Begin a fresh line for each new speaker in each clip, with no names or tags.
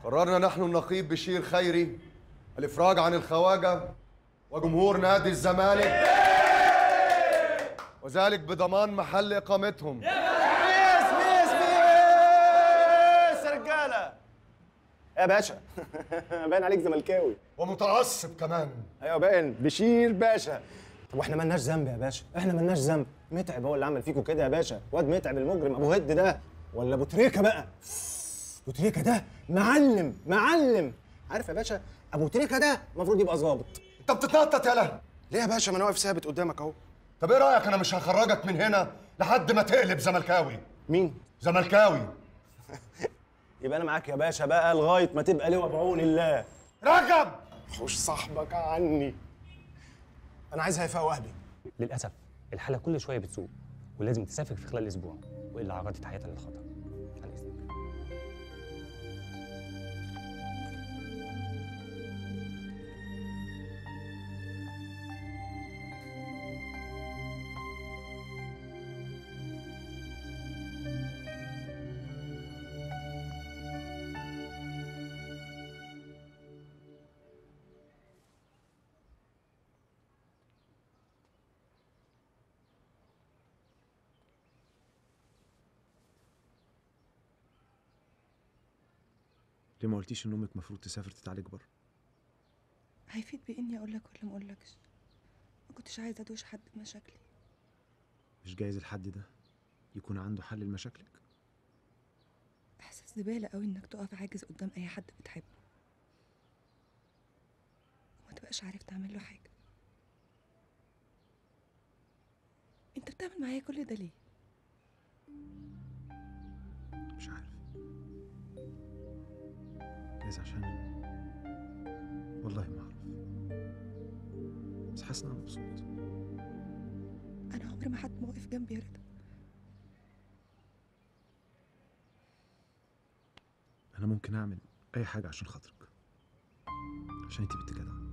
قررنا نحن النقيب بشير خيري الإفراج عن الخواجة وجمهور نادي الزمالك وذلك بضمان محل إقامتهم
بيس بيس بيس يا رجاله يا باشا باين عليك زملكاوي
ومتعصب كمان
ايوه باين بشير باشا طب واحنا مالناش ذنب يا باشا احنا مالناش ذنب متعب هو اللي عمل فيكم كده يا باشا واد متعب المجرم ابو هد ده ولا ابو تريكه بقى ابو تريكه ده معلم معلم عارف يا باشا ابو تريكه ده المفروض يبقى ظابط
أنت بتتنطط يالا
ليه يا باشا ما انا واقف ثابت قدامك اهو
طب إيه رأيك أنا مش هخرجك من هنا لحد ما تقلب زملكاوي
مين
زملكاوي
يبقى انا معاك يا باشا بقى لغايه ما تبقى لواء بعون الله
رجب
حوش صاحبك عني انا عايز هيفاء وهبي
للاسف الحاله كل شويه بتسوء ولازم تسافر في خلال اسبوع والا عرضت حياتها للخطر عن اذنك
ليه ما قلتيش ان امك المفروض تسافر تتعالج بره
هيفيد بإني أقول لك ولا ما أقولكش ما كنتش عايزة أدوش حد بمشاكلي
مش جايز الحد ده يكون عنده حل لمشاكلك
إحساس زبالة قوي إنك تقف عاجز قدام أي حد بتحبه وما تبقاش عارف تعمل له حاجة أنت بتعمل معايا كل ده ليه؟
مش عارف جايز عشان والله ما اعرف بس حاسس ان انا مبسوط
أنا عمري ما حد موقف جنبي يا رضا
انا ممكن اعمل اي حاجه عشان خاطرك عشان انت بنت جدعه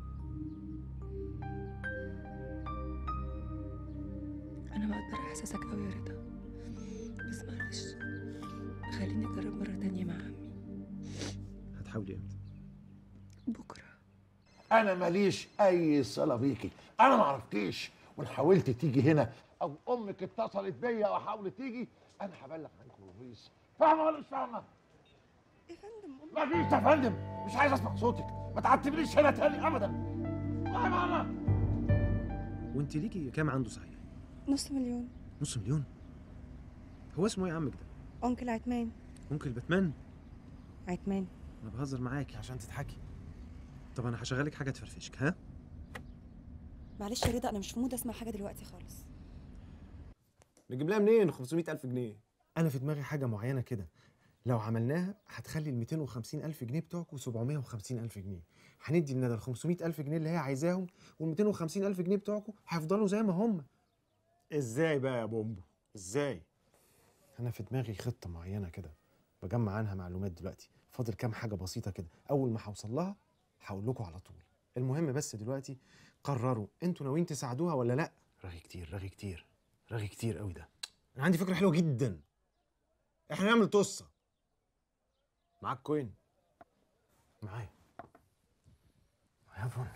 أنا بقدر إحساسك قوي يا رضا بس معلش خليني أجرب مرة تانية مع عمي
هتحاولي امتى
بكرة
انا ماليش اي صله بيكي انا ما عرفتيش وان حاولت تيجي هنا او امك اتصلت بيا وحاولت تيجي انا هبلغ عنك البوليس فاهمه ولا مش فاهمه
يا فندم
ما فيش يا فندم مش عايز اسمع صوتك ما تعتبريش هنا تاني ابدا يا ماما
وانت ليكي كام عنده صحيح
نص مليون
نص مليون هو اسمه ايه عمك ده
أنكل عتمان
ممكن باتمان
عتمان
انا بهزر معاكي
عشان تضحكي
طب انا هشغلك حاجه تفرفشك ها
معلش يا رضا أنا مش في مود أسمع حاجة دلوقتي خالص
نجيب لها منين 500000 جنيه
انا في دماغي حاجه معينه كده لو عملناها هتخلي ال 250 الف جنيه بتوعكم 750 الف جنيه هندي لندى ال 500 الف جنيه اللي هي عايزاهم وال 250 الف جنيه بتوعكم هيفضلوا زي ما هم
ازاي بقى يا بومبو ازاي
انا في دماغي خطه معينه كده بجمع عنها معلومات دلوقتي فاضل كام حاجه بسيطه كده اول ما هوصل لها هقول لكم على طول المهم بس دلوقتي قرروا انتوا ناويين تساعدوها ولا لا رغي كتير رغي كتير رغي كتير قوي ده
انا عندي فكره حلوه جدا احنا نعمل طصه معاك كوين
معايا هافون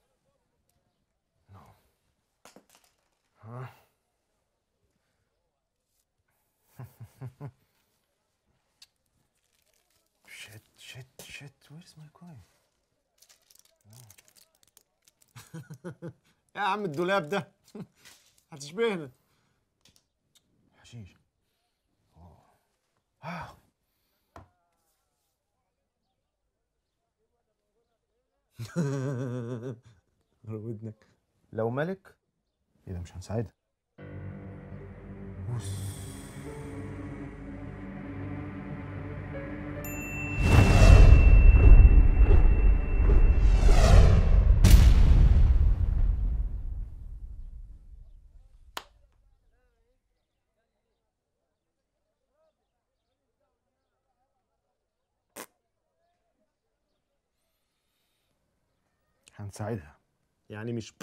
نو ها shit shit shit where's my coin
يا عم الدولاب ده هتشبهنا
حشيش آه. ورا ودنك لو ملك ايه ده مش هنساعدها بص هنساعدها
يعني مش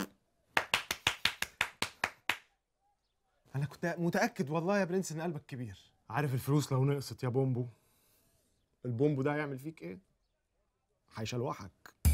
انا كنت متاكد والله يا برنس ان قلبك كبير
عارف الفلوس لو نقصت يا بومبو البومبو ده هيعمل فيك ايه
هيشلوحك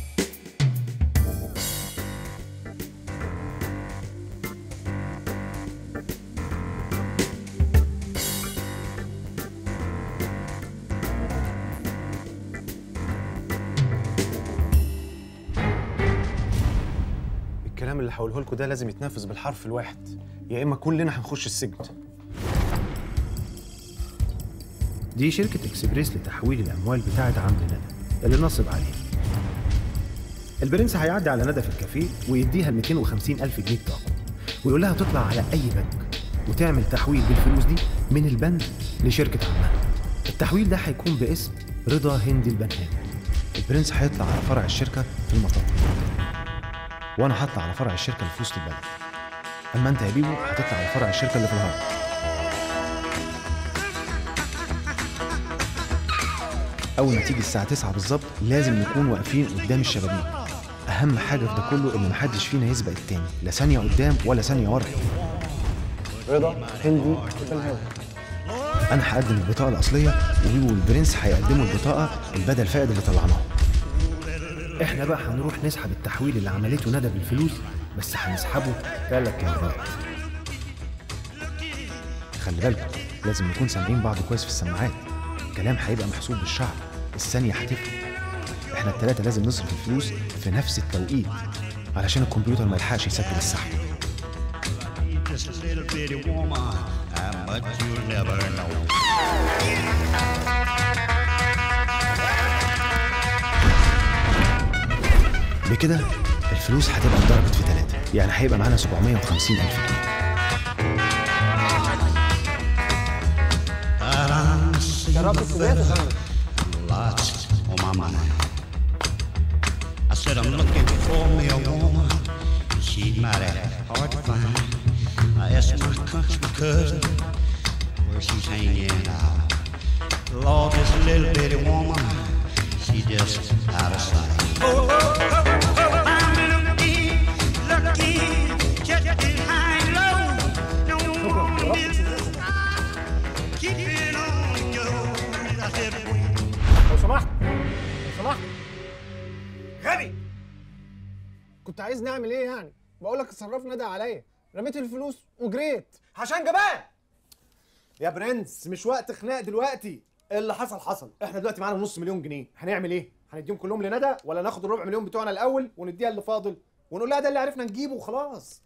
الكلام اللي هقوله لكم ده لازم يتنفذ بالحرف الواحد يا اما كلنا هنخش السجن
دي شركة اكسبريس لتحويل الأموال بتاعة عمرو ندى اللي نصب عليها البرنس هيعدي على ندى في الكافيه ويديها ال 250 ألف جنيه بتاعه ويقول لها تطلع على أي بنك وتعمل تحويل بالفلوس دي من البنك لشركة عمها التحويل ده هيكون باسم رضا هندي البنهاني البرنس هيطلع على فرع الشركة في المطار وأنا هطلع على فرع الشركة اللي في وسط البلد أما أنت يا بيبو هتطلع على فرع الشركة اللي في الهرم أول ما تيجي الساعة 9 بالظبط لازم نكون واقفين قدام الشبابيك أهم حاجة في ده كله إن محدش فينا يسبق التاني لا ثانية قدام ولا ثانية ورا
رضا هندي البنهاوي
أنا هقدم البطاقة الأصلية وبيبو والبرنس هيقدموا البطاقة البدل فائد اللي طلعناها إحنا بقى هنروح نسحب التحويل اللي عملته ندى بالفلوس بس هنسحبه ثلاث مرات خلي بالكم لازم نكون سامعين بعض كويس في السماعات الكلام هيبقى محسوب بالشعر الثانية هتفرق احنا التلاتة لازم نصرف الفلوس في نفس التوقيت علشان الكمبيوتر ما يلحقش يسجل السحب
Just a little bitty woman, how much you'll never know.
بكده الفلوس هتبقى اتضربت في ثلاثة يعني هيبقى معانا 750 ألف جنيه
But I'm seeing lots on my mind. I said I'm looking for me a woman. She's mighty hard to find. I asked my country cousin where she's hanging out. Lord, this little bitty woman, she just out of sight. I'm looking, looking, just high and low. No one is keeping on going. I said,
لو سمحت لو سمحت غبي كنت عايز نعمل ايه يعني بقول لك اتصرف ندى عليا رميت الفلوس وجريت عشان جبان يا برنس مش وقت خناق دلوقتي اللي حصل حصل احنا دلوقتي معانا نص مليون جنيه هنعمل ايه هنديهم كلهم لندى ولا ناخد الربع مليون بتوعنا الاول ونديها اللي فاضل ونقول لها ده اللي عرفنا نجيبه وخلاص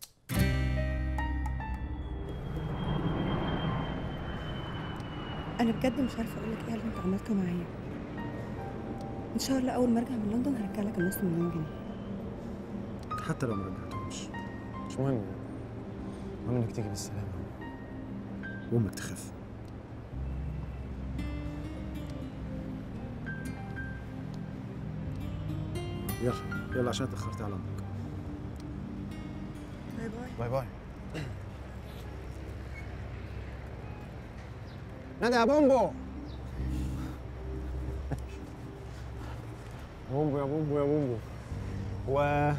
انا بجد مش عارفه اقول لك ايه على اللي انت عملته معايا ان شاء الله اول ما ارجع من لندن هرجع لك النص مليون جنيه
حتى لو ما رجعتهمش
مش مهم يعني المهم انك تيجي بالسلامه
وامك تخف يلا يلا عشان اتاخرت على امك
باي باي
باي باي ندى يا بومبو بومبو يا بومبو يا بومبو و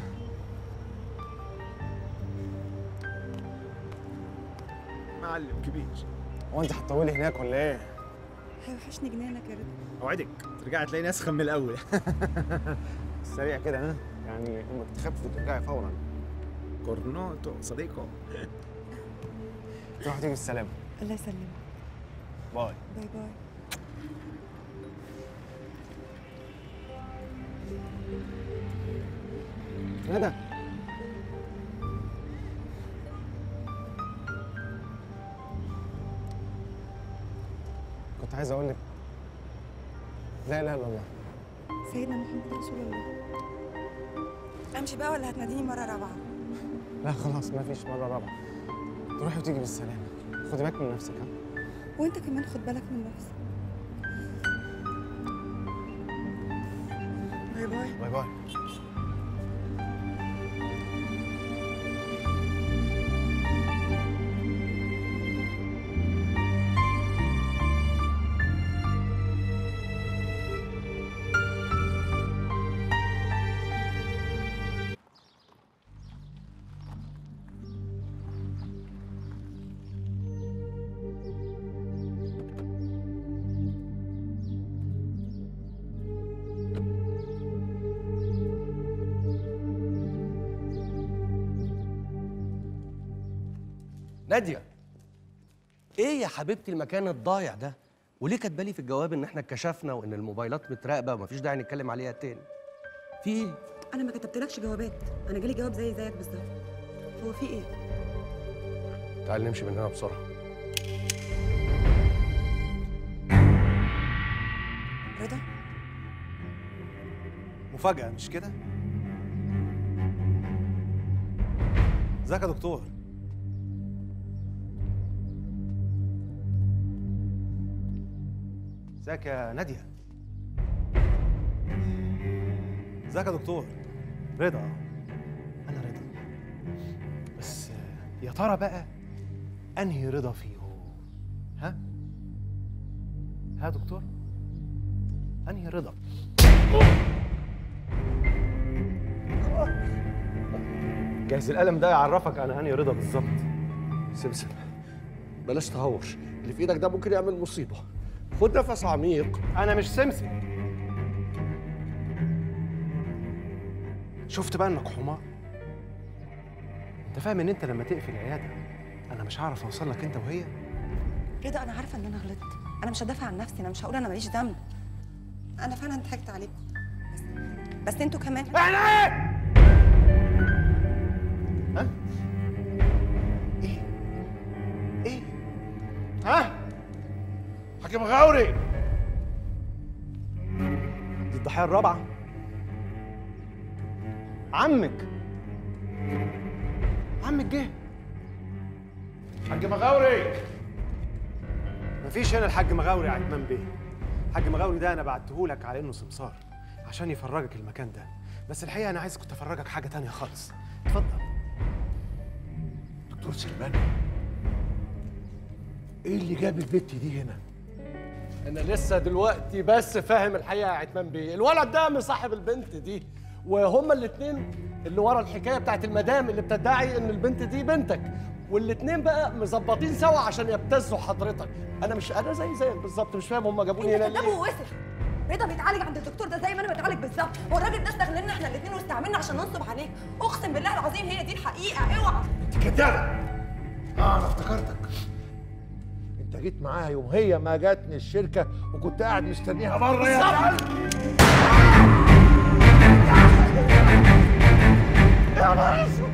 معلم كبير
هو انت هتطولي هناك ولا ايه؟
هيوحشني جنانك يا رضا
اوعدك ترجعي تلاقيني اسخن من الاول
سريع كده ها يعني امك تخف وترجعي فورا
كورنوتو صديقه
تروح تيجي بالسلامه
الله يسلمك
باي
باي باي
ندى كنت عايز اقول لك لا اله الا الله
سيدنا محمد رسول الله امشي بقى ولا هتناديني مره رابعه
لا خلاص ما فيش مره رابعه تروحي وتيجي بالسلامه خدي بالك من نفسك ها
وانت كمان خد بالك من نفسك باي باي
باي باي
ناديه ايه يا حبيبتي المكان الضايع ده وليه كاتبه لي في الجواب ان احنا اتكشفنا وان الموبايلات متراقبه ومفيش داعي نتكلم عليها تاني في ايه
انا ما كتبتلكش جوابات انا جالي جواب زي زيك بالظبط هو في ايه
تعال نمشي من هنا بسرعه
رضا
مفاجأة مش كده؟ ازيك يا دكتور؟ ازيك يا نادية؟ ازيك يا دكتور؟ رضا أنا رضا بس آه، يا ترى بقى أنهي رضا فيهم؟ ها؟ ها يا دكتور؟ أنهي رضا؟ جهز القلم ده يعرفك انا انهي رضا بالظبط
سمسم بلاش تهور اللي في ايدك ده ممكن يعمل مصيبه خد نفس عميق
انا مش سمسم شفت بقى انك حمار انت فاهم ان انت لما تقفل العياده انا مش هعرف اوصل لك انت وهي
رضا انا عارفه ان انا غلطت انا مش هدافع عن نفسي انا مش هقول انا ماليش ذنب انا فعلا ضحكت عليكم بس بس انتوا كمان
ها
حاكم غوري
دي الضحيه الرابعه عمك عمك جه
حاج مغاوري
مفيش هنا الحاج مغاوري يا عتمان بيه الحاج مغاوري ده انا بعتهولك على انه سمسار عشان يفرجك المكان ده بس الحقيقه انا عايز كنت افرجك حاجه تانية خالص اتفضل
دكتور سليمان ايه اللي جاب البت دي هنا
انا لسه دلوقتي بس فاهم الحقيقه يا عتمان بيه الولد ده مصاحب البنت دي وهما الاثنين اللي ورا الحكايه بتاعت المدام اللي بتدعي ان البنت دي بنتك والاثنين بقى مظبطين سوا عشان يبتزوا حضرتك انا مش انا زي زيك بالظبط مش فاهم هما جابوني هنا
انت كداب
ليه
ووسخ رضا بيتعالج عند الدكتور ده زي ما انا بتعالج بالظبط هو الراجل ده استغلنا احنا الاثنين واستعملنا عشان ننصب عليك اقسم بالله العظيم هي دي الحقيقه اوعى
انت كدابه اه انا افتكرتك انت جيت معاها يوم هي ما جاتني الشركه وكنت قاعد مستنيها بره يا قلب يا نهار اسود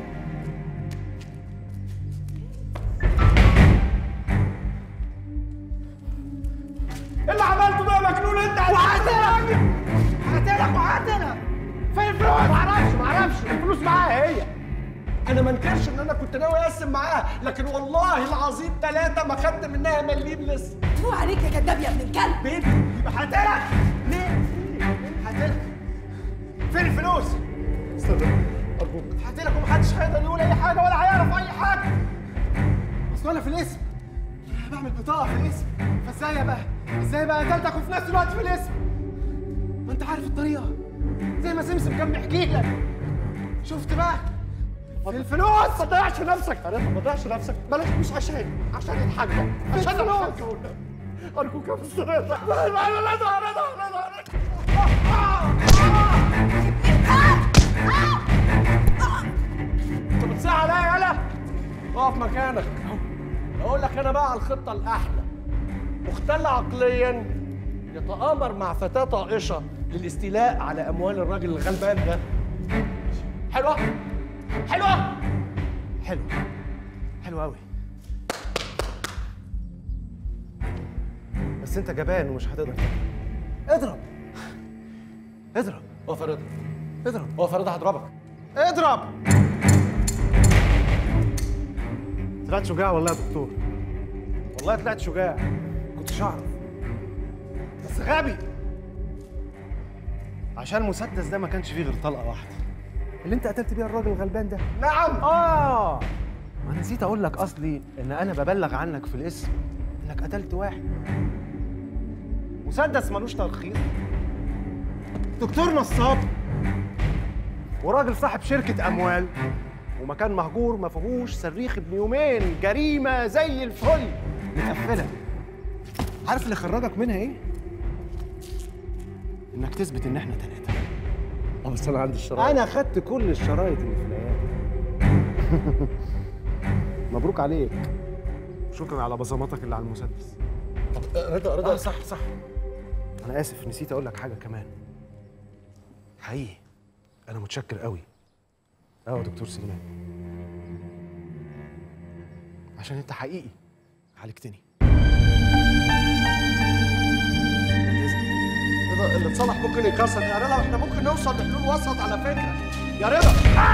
ايه اللي عملته ده يا مجنون انت وهقتلك هقتلك وهقتلك فين الفلوس؟ معرفش معرفش الفلوس معاها هي انا ما انكرش ان انا كنت ناوي اقسم معاها لكن والله العظيم ثلاثه ما خدت منها مليم لسه
هو عليك يا كداب يا ابن الكلب
بيبي يبقى هقتلك ليه؟ هقتلك فين الفلوس؟ استنى ارجوك هقتلك ومحدش هيقدر يقول اي حاجه ولا هيعرف اي حاجه اصل انا في الاسم بعمل بطاقه في الاسم فازاي بقى ازاي بقى قتلتك وفي نفس الوقت في الاسم ما انت عارف الطريقه زي ما سمسم كان بيحكي لك شفت بقى في الفلوس ما تضيعش نفسك يا ريت ما تضيعش نفسك بلاش مش عشان عشان الحاج عشان الفلوس ارجوك يا مستر رضا لا لا لا رضا رضا رضا انت بتصيح عليا يالا اقف مكانك اقول لك انا بقى على الخطه الاحلى مختل عقليا يتآمر مع فتاة طائشة للاستيلاء على أموال الراجل الغلبان ده حلوة؟ حلوة؟
حلو حلو قوي بس انت جبان ومش هتقدر تعمل. اضرب اضرب
اقف يا رضا
اضرب
اقف يا رضا هضربك
اضرب طلعت شجاع والله يا دكتور والله طلعت شجاع كنتش اعرف بس غبي عشان المسدس ده ما كانش فيه غير طلقه واحده اللي انت قتلت بيها الراجل الغلبان ده
نعم
اه ما أنا نسيت اقول لك اصلي ان انا ببلغ عنك في الاسم انك قتلت واحد مسدس ملوش ترخيص دكتور نصاب وراجل صاحب شركة أموال ومكان مهجور ما فيهوش صريخ ابن يومين جريمة زي الفل متقفلة عارف اللي خرجك منها إيه؟ إنك تثبت إن إحنا تلاتة
اه بس انا عندي الشرايط
أنا خدت كل الشرايط اللي في العيادة
مبروك عليك شكرا على بصماتك اللي على المسدس
طب رضا رضا
آه صح صح انا اسف نسيت اقول لك حاجه كمان حقيقي انا متشكر قوي اه يا دكتور سليمان عشان انت حقيقي عالجتني
رضا اللي اتصلح ممكن يكسر يا رضا احنا ممكن نوصل لحلول وسط على فكره يا رضا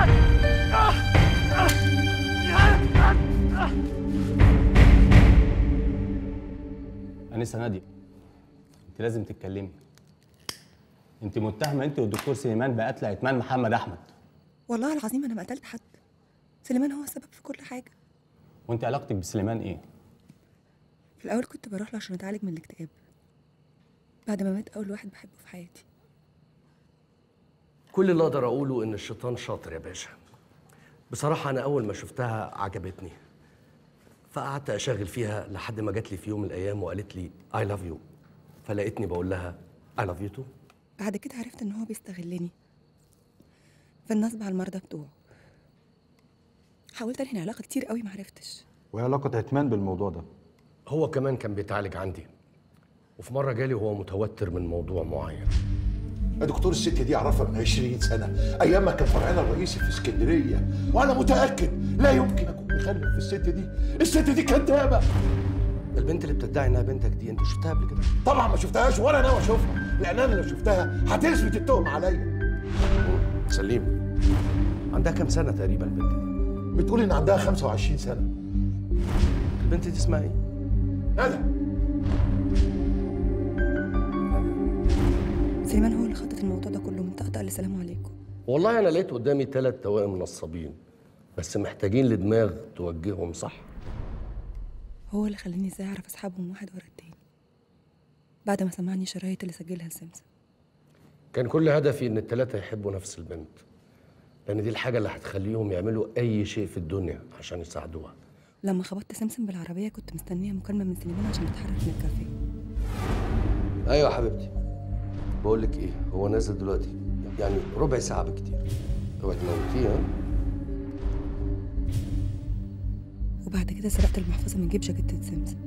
انسه ناديه انت لازم تتكلمي انت متهمه انت والدكتور سليمان بقتل عثمان محمد احمد
والله العظيم انا ما قتلت حد سليمان هو السبب في كل حاجه
وانت علاقتك بسليمان ايه
في الاول كنت بروح له عشان اتعالج من الاكتئاب بعد ما مات اول واحد بحبه في حياتي
كل اللي اقدر اقوله ان الشيطان شاطر يا باشا بصراحه انا اول ما شفتها عجبتني فقعدت اشغل فيها لحد ما جات لي في يوم من الايام وقالت لي اي لاف يو فلقيتني بقول لها اي لاف يو تو
بعد كده عرفت ان هو بيستغلني في النصب على المرضى بتوعه حاولت انهي العلاقه كتير قوي ما عرفتش
وايه علاقه عثمان بالموضوع ده هو كمان كان بيتعالج عندي وفي مره جالي وهو متوتر من موضوع معين
يا دكتور الست دي اعرفها من 20 سنه ايام ما كان فرعنا الرئيسي في اسكندريه وانا متاكد لا يمكن اكون مخلف في الست دي الست دي كدابه
البنت اللي بتدعي انها بنتك دي انت شفتها قبل كده
طبعا ما شفتهاش ولا ناوي اشوفها لان انا لو شفتها هتثبت التهم عليا
سليم عندها كام سنه تقريبا البنت دي
بتقول ان عندها 25 سنه
البنت دي اسمها ايه
ندى
سليمان هو اللي خطط الموضوع ده كله من طقطقه لسلام عليكم
والله انا لقيت قدامي ثلاث توائم نصابين بس محتاجين لدماغ توجههم صح
هو اللي خلاني ازاي اعرف اسحبهم واحد ورا التاني بعد ما سمعني الشرايط اللي سجلها لسمسم
كان كل هدفي ان الثلاثه يحبوا نفس البنت لان دي الحاجه اللي هتخليهم يعملوا اي شيء في الدنيا عشان يساعدوها
لما خبطت سمسم بالعربيه كنت مستنيه مكالمه من سليمان عشان اتحرك من الكافيه
ايوه يا حبيبتي بقول لك ايه هو نازل دلوقتي يعني ربع ساعه بكتير اوعي تموتيه ها
وبعد كده سرقت المحفظه من جيب جاكيتة سمسم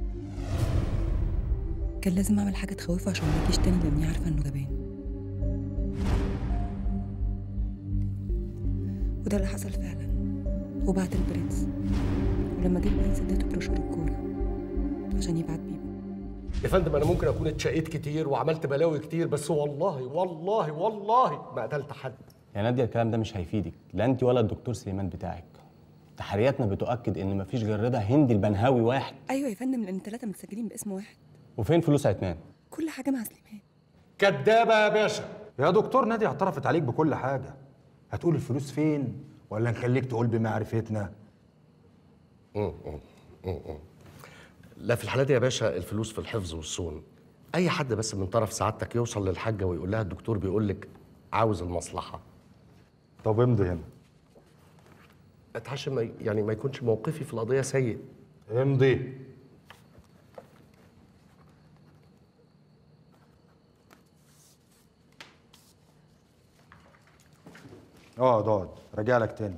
كان لازم اعمل حاجه تخوفه عشان ما يجيش تاني لاني عارفه انه جبان وده اللي حصل فعلا وبعت البرنس ولما جه البرنس اديته بروشور الكوره عشان يبعت بيه
يا فندم انا ممكن اكون اتشقيت كتير وعملت بلاوي كتير بس والله والله والله ما قتلت حد
يا ناديه الكلام ده مش هيفيدك لا انت ولا الدكتور سليمان بتاعك تحرياتنا بتؤكد ان مفيش غير رضا هندي البنهاوي واحد
ايوه يا فندم لان الثلاثه متسجلين باسم واحد
وفين فلوس عثمان
كل حاجه مع سليمان
كدابه يا باشا
يا دكتور نادي اعترفت عليك بكل حاجة هتقول الفلوس فين ولا نخليك تقول بمعرفتنا
مم، مم، مم، مم. لا في الحالة دي يا باشا الفلوس في الحفظ والصون اي حد بس من طرف سعادتك يوصل للحاجه ويقول لها الدكتور بيقول لك عاوز المصلحه
طب امضي هنا
اتعشى ما ي- يعني ما يكونش موقفي في القضيه سيء
امضي اقعد اقعد راجع لك تاني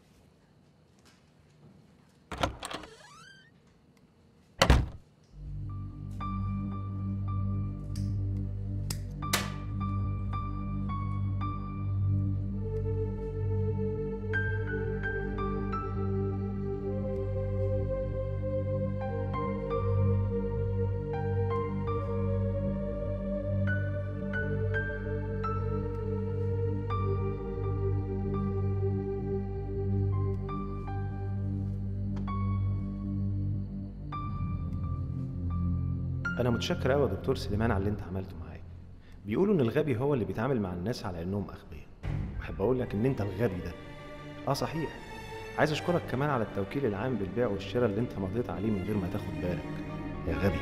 أنا متشكر أوي يا دكتور سليمان على اللي أنت عملته معايا. بيقولوا إن الغبي هو اللي بيتعامل مع الناس على إنهم أغبياء. وأحب أقول لك إن أنت الغبي ده. آه صحيح. عايز أشكرك كمان على التوكيل العام بالبيع والشراء اللي أنت مضيت عليه من غير ما تاخد بالك. يا غبي.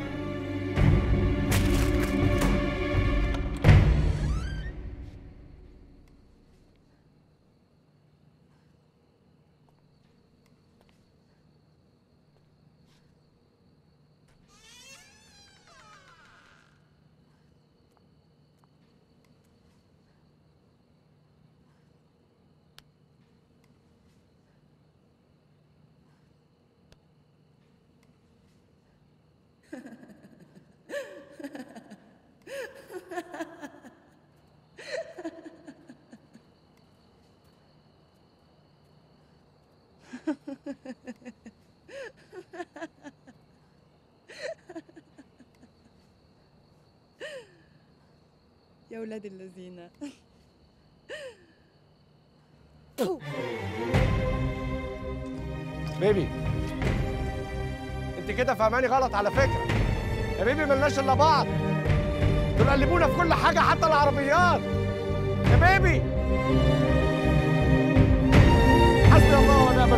يا ولاد الذين
بيبي انت كده فهماني غلط على فكره يا بيبي ملناش الا بعض دول قلبونا في كل حاجه حتى العربيات يا بيبي حسبي الله ونعم